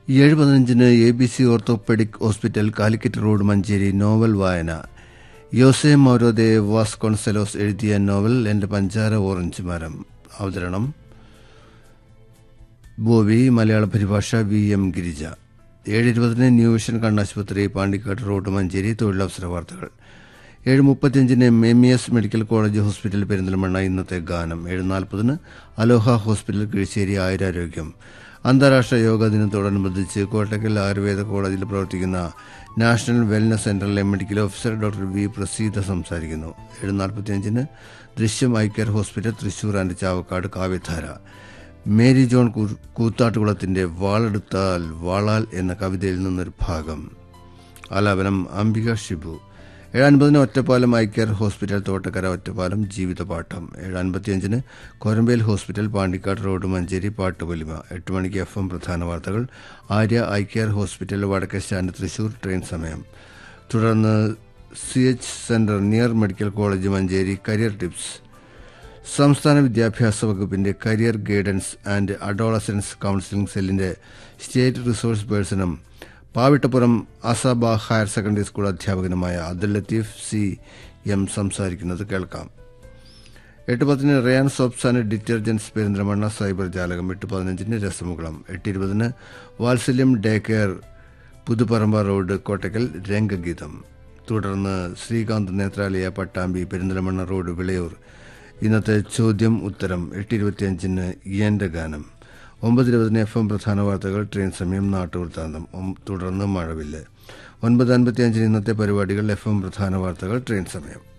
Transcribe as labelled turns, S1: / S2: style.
S1: ഏഴ് പതിനഞ്ചിന് A B C orthopaedic hospital Calicut road Manjeri novel വായന യോസെ മൗരോദെ വാസ്കോൺസെലോസ് എഴുതിയ നോവൽ എൻ്റെ പഞ്ചാര ഓറഞ്ച് മരം അവതരണം ബോബി മലയാള പരിഭാഷ വി എം ഗിരിജ ഏഴ് ഇരുപതിന് ന്യൂ വിഷൻ കണ്ണാശുപത്രി പാണ്ടിക്കാട് റോഡ് മഞ്ചേരി തൊഴിലവസര വാർത്തകൾ ഏഴ് മുപ്പത്തിയഞ്ചിന് M M E S medical college hospital Perinthalmanna ഇന്നത്തെ ഗാനം ഏഴ് നാൽപ്പതിന് അലോഹ ഹോസ്പിറ്റൽ കിഴിശ്ശേരി ആയുരാരോഗ്യം അന്താരാഷ്ട്ര യോഗ ദിനത്തോടനുബന്ധിച്ച് കോട്ടക്കൽ ആയുർവേദ കോളേജിൽ പ്രവർത്തിക്കുന്ന നാഷണൽ വെൽനസ് സെന്ററിലെ medical officer doctor V Praseetha സംസാരിക്കുന്നു ഏഴ് നാൽപ്പത്തിയഞ്ചിന് Drishyam eye care hospital Thrissur and Chavakkad Kavyadhara Mary John കൂ- കൂത്താട്ടുകുളത്തിന്റെ വാളെടുത്താൽ വാളാൽ എന്ന കവിതയിൽ നിന്നൊരു ഭാഗം ആലാപനം അംബിക ഷിബു ഏഴ് അൻപതിന് Ottapalam eye care hospital Thottakkara Ottapalam Jeevithapadam ഏഴ് അൻപത്തിയഞ്ചിന് കൊരമ്പേൽ ഹോസ്പിറ്റൽ പാണ്ടിക്കാട് റോഡ് മഞ്ചേരി പാട്ടുപൊലിമ എട്ട് മണിക്ക് എഫ് എം പ്രധാന വാർത്തകൾ ആര്യ ഐ കെയർ ഹോസ്പിറ്റൽ വടക്കേ സ്റ്റാൻഡ് തൃശൂർ ട്രെയിൻ സമയം തുടർന്ന് C H centre near medical college Manjeri career tips സംസ്ഥാന വിദ്യാഭ്യാസ വകുപ്പിന്റെ career guidance and adolescence counselling സെല്ലിന്റെ സ്റ്റേറ്റ് റിസോഴ്സ് പേഴ്സണും Pavittappuram Asaba higher secondary school അധ്യാപകനുമായ അബ്ദുൽ ലത്തീഫ് സി എം സംസാരിക്കുന്നത് കേൾക്കാം എട്ട് പത്തിന് Ryan soaps and detergents Perinthalmanna cyber Jalakam എട്ട് പതിനഞ്ചിന് രസമുകുളം എട്ട് ഇരുപതിന് Vatsalyam day care Puthuparamba road Kottakkal Rangageetham തുടർന്ന് ശ്രീകാന്ത് നേത്രാലയ പട്ടാമ്പി പെരിന്തൽമണ്ണ റോഡ് വിളയൂർ ഇന്നത്തെ ചോദ്യം ഉത്തരം എട്ട് ഇരുപത്തിയഞ്ചിന് എൻ്റെ ഗാനം ഒമ്പത് ഇരുപതിന് എഫ് എം പ്രധാന വാർത്തകൾ ട്രെയിൻ സമയം നാട്ടുവൃത്താന്തം ഒം- തുടർന്ന് മഴവില്ല് ഒൻപത് അൻപത്തിയഞ്ചിന് ഇന്നത്തെ പരിപാടികൾ എഫ് എം പ്രധാന വാർത്തകൾ ട്രെയിൻ സമയം